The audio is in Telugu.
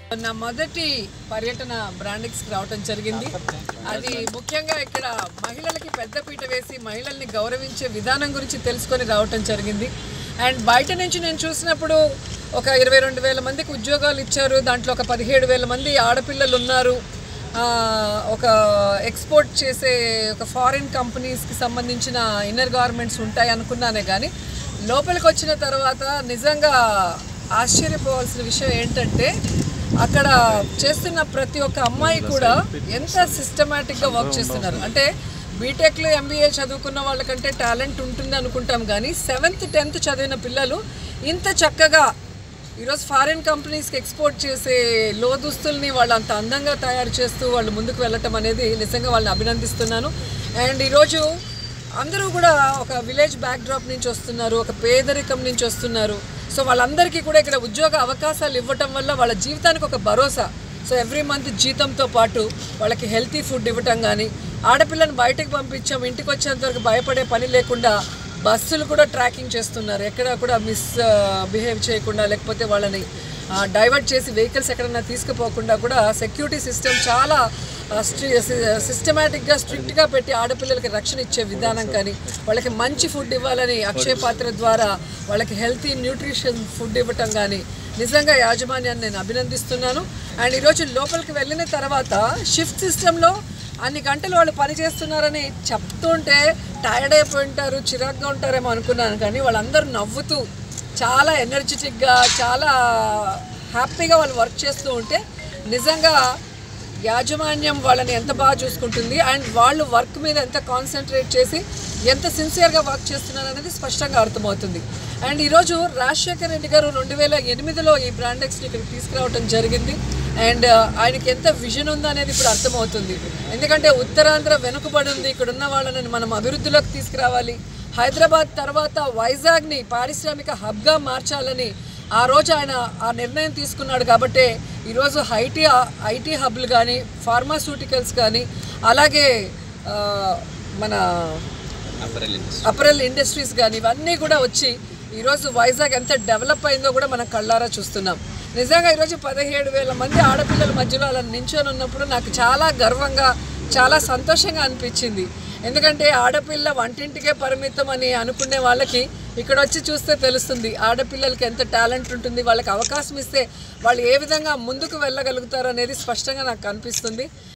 నా మొదటి పర్యటన బ్రాండిక్స్కి రావటం జరిగింది అది ముఖ్యంగా ఇక్కడ మహిళలకి పెద్దపీట వేసి మహిళల్ని గౌరవించే విధానం గురించి తెలుసుకొని రావటం జరిగింది అండ్ బయట నుంచి నేను చూసినప్పుడు ఒక ఇరవై రెండు వేల మందికి ఉద్యోగాలు ఇచ్చారు దాంట్లో ఒక పదిహేడు వేల మంది ఆడపిల్లలు ఉన్నారు ఆ, ఒక ఎక్స్పోర్ట్ చేసే ఒక ఫారిన్ కంపెనీస్కి సంబంధించిన ఇన్నర్ గార్మెంట్స్ ఉంటాయి అనుకున్నానే కానీ లోపలికి వచ్చిన తర్వాత నిజంగా ఆశ్చర్యపోవాల్సిన విషయం ఏంటంటే అక్కడ చేస్తున్న ప్రతి ఒక్క అమ్మాయి కూడా ఎంత సిస్టమేటిక్గా వర్క్ చేస్తున్నారు అంటే బీటెక్లో ఎంబీఏ చదువుకున్న వాళ్ళకంటే టాలెంట్ ఉంటుంది అనుకుంటాం కానీ సెవెంత్ టెన్త్ చదివిన పిల్లలు ఇంత చక్కగా ఈరోజు ఫారిన్ కంపెనీస్కి ఎక్స్పోర్ట్ చేసే లో దుస్తుల్ని వాళ్ళు అంత అందంగా తయారు చేస్తూ వాళ్ళు ముందుకు వెళ్ళటం అనేది నిజంగా వాళ్ళని అభినందిస్తున్నాను అండ్ ఈరోజు అందరూ కూడా ఒక విలేజ్ బ్యాక్డ్రాప్ నుంచి వస్తున్నారు ఒక పేదరికం నుంచి వస్తున్నారు సో వాళ్ళందరికీ కూడా ఇక్కడ ఉద్యోగ అవకాశాలు ఇవ్వటం వల్ల వాళ్ళ జీవితానికి ఒక భరోసా సో ఎవ్రీ మంత్ జీతంతో పాటు వాళ్ళకి హెల్తీ ఫుడ్ ఇవ్వటం కానీ ఆడపిల్లని బయటకు పంపించాం ఇంటికి వచ్చేంత వరకు భయపడే పని లేకుండా బస్సులు కూడా ట్రాకింగ్ చేస్తున్నారు ఎక్కడ కూడా మిస్ బిహేవ్ చేయకుండా లేకపోతే వాళ్ళని డైవర్ట్ చేసి వెహికల్స్ ఎక్కడన్నా తీసుకుపోకుండా కూడా సెక్యూరిటీ సిస్టమ్ చాలా సిస్టమేటిక్గా స్ట్రిక్ట్గా పెట్టి ఆడపిల్లలకి రక్షణ ఇచ్చే విధానం కానీ వాళ్ళకి మంచి ఫుడ్ ఇవ్వాలని అక్షయ పాత్ర ద్వారా వాళ్ళకి హెల్తీ న్యూట్రిషన్ ఫుడ్ ఇవ్వటం కానీ నిజంగా యాజమాన్యాన్ని నేను అభినందిస్తున్నాను అండ్ ఈరోజు లోపలికి వెళ్ళిన తర్వాత షిఫ్ట్ సిస్టంలో అన్ని గంటలు వాళ్ళు పని చేస్తున్నారని చెప్తుంటే టైర్డ్ అయిపోయి ఉంటారు చిరాగ్గా ఉంటారేమో అనుకున్నాను కానీ వాళ్ళందరూ నవ్వుతూ చాలా ఎనర్జెటిక్గా చాలా హ్యాపీగా వాళ్ళు వర్క్ చేస్తూ ఉంటే నిజంగా యాజమాన్యం వాళ్ళని ఎంత బాగా చూసుకుంటుంది అండ్ వాళ్ళు వర్క్ మీద ఎంత కాన్సన్ట్రేట్ చేసి ఎంత సిన్సియర్గా వర్క్ చేస్తున్నారు అనేది స్పష్టంగా అర్థమవుతుంది అండ్ ఈరోజు రాజశేఖర్ రెడ్డి గారు రెండు వేల ఎనిమిదిలో ఈ బ్రాండెక్స్ని ఇక్కడికి తీసుకురావడం జరిగింది అండ్ ఆయనకి ఎంత విజన్ ఉందో అనేది ఇప్పుడు అర్థమవుతుంది ఎందుకంటే ఉత్తరాంధ్ర వెనుకబడి ఉంది ఇక్కడ ఉన్న వాళ్ళని మనం అభివృద్ధిలోకి తీసుకురావాలి హైదరాబాద్ తర్వాత వైజాగ్ని పారిశ్రామిక హబ్గా మార్చాలని ఆ రోజు ఆయన ఆ నిర్ణయం తీసుకున్నాడు కాబట్టి ఈరోజు ఐటీ ఐటీ హబ్లు కానీ ఫార్మాస్యూటికల్స్ కానీ అలాగే ఆ, మన అపరల్ ఇండస్ట్రీస్ కానీ ఇవన్నీ కూడా వచ్చి ఈరోజు వైజాగ్ ఎంత డెవలప్ అయిందో కూడా మనం కళ్ళారా చూస్తున్నాం నిజంగా ఈరోజు పదిహేడు వేల మంది ఆడపిల్లల మధ్యలో అలా నించొని ఉన్నప్పుడు నాకు చాలా గర్వంగా చాలా సంతోషంగా అనిపించింది ఎందుకంటే ఆడపిల్ల వంటింటికే పరిమితం అని అనుకునే వాళ్ళకి ఇక్కడ వచ్చి చూస్తే తెలుస్తుంది ఆడపిల్లలకి ఎంత టాలెంట్ ఉంటుంది వాళ్ళకి అవకాశం ఇస్తే వాళ్ళు ఏ విధంగా ముందుకు వెళ్ళగలుగుతారు అనేది స్పష్టంగా నాకు కనిపిస్తుంది